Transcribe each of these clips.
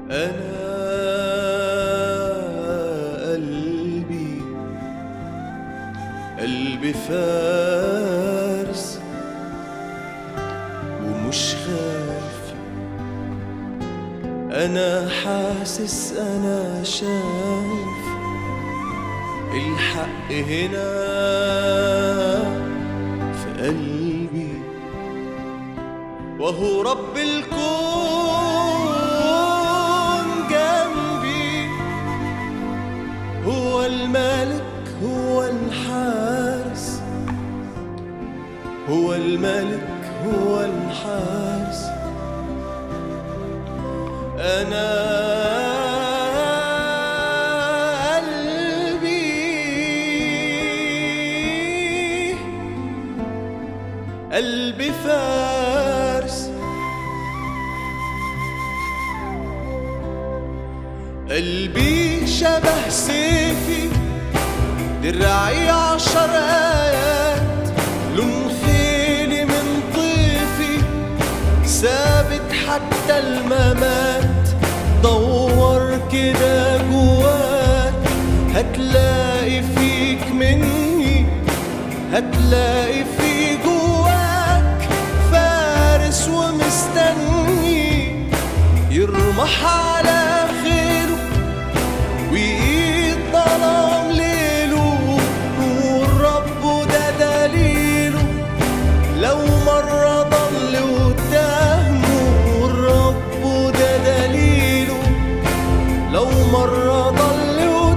أنا قلبي قلبي فارس ومش خايف أنا حاسس أنا شايف الحق هنا في قلبي وهو رب الكون جنبي هو الملك هو الحارس هو الملك هو الحارس أنا قلبي قلبي فارس قلبي شبه سيفي درعي عشر آيات لون خيلي من طيفي ثابت حتى الممات دور كده جواك هتلاقي فيك مني هتلاقي في جواك فارس ومستني يرمح على خيره وإيد ظلام ليله نور ربه ده دليله لو مرة ضل قدام نور ربه ده دليله لو مرة ضل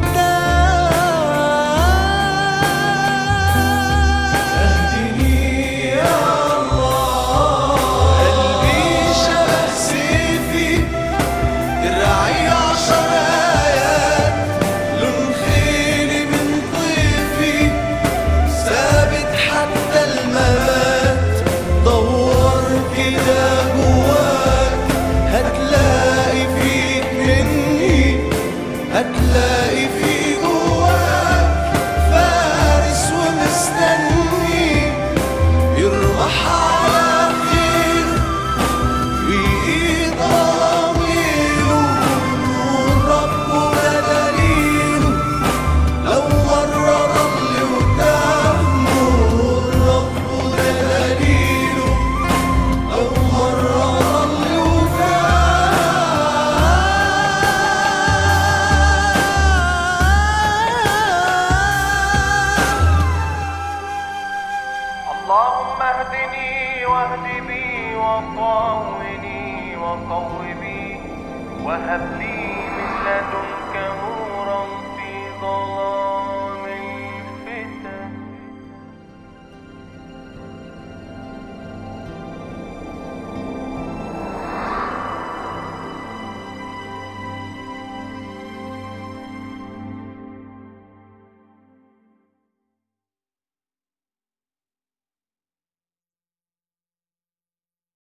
قدام اهدني يا الله قلبي شبه سيفي درعي عشر آيات لون خيلي من طيفي ثابت حتى الممات دور كده جواك هتلاقي فيك مني هتلاقي في جواك فارس ومستني يرمح على خير وإيد ضميره نور ربه ده دليله لو مرة ضل قدام نور ربه ده دليله لو مرة ضل قدام اللهم اهدني واهد بي وقوني وقو بي وهب لي من لدنك نورا في ظلام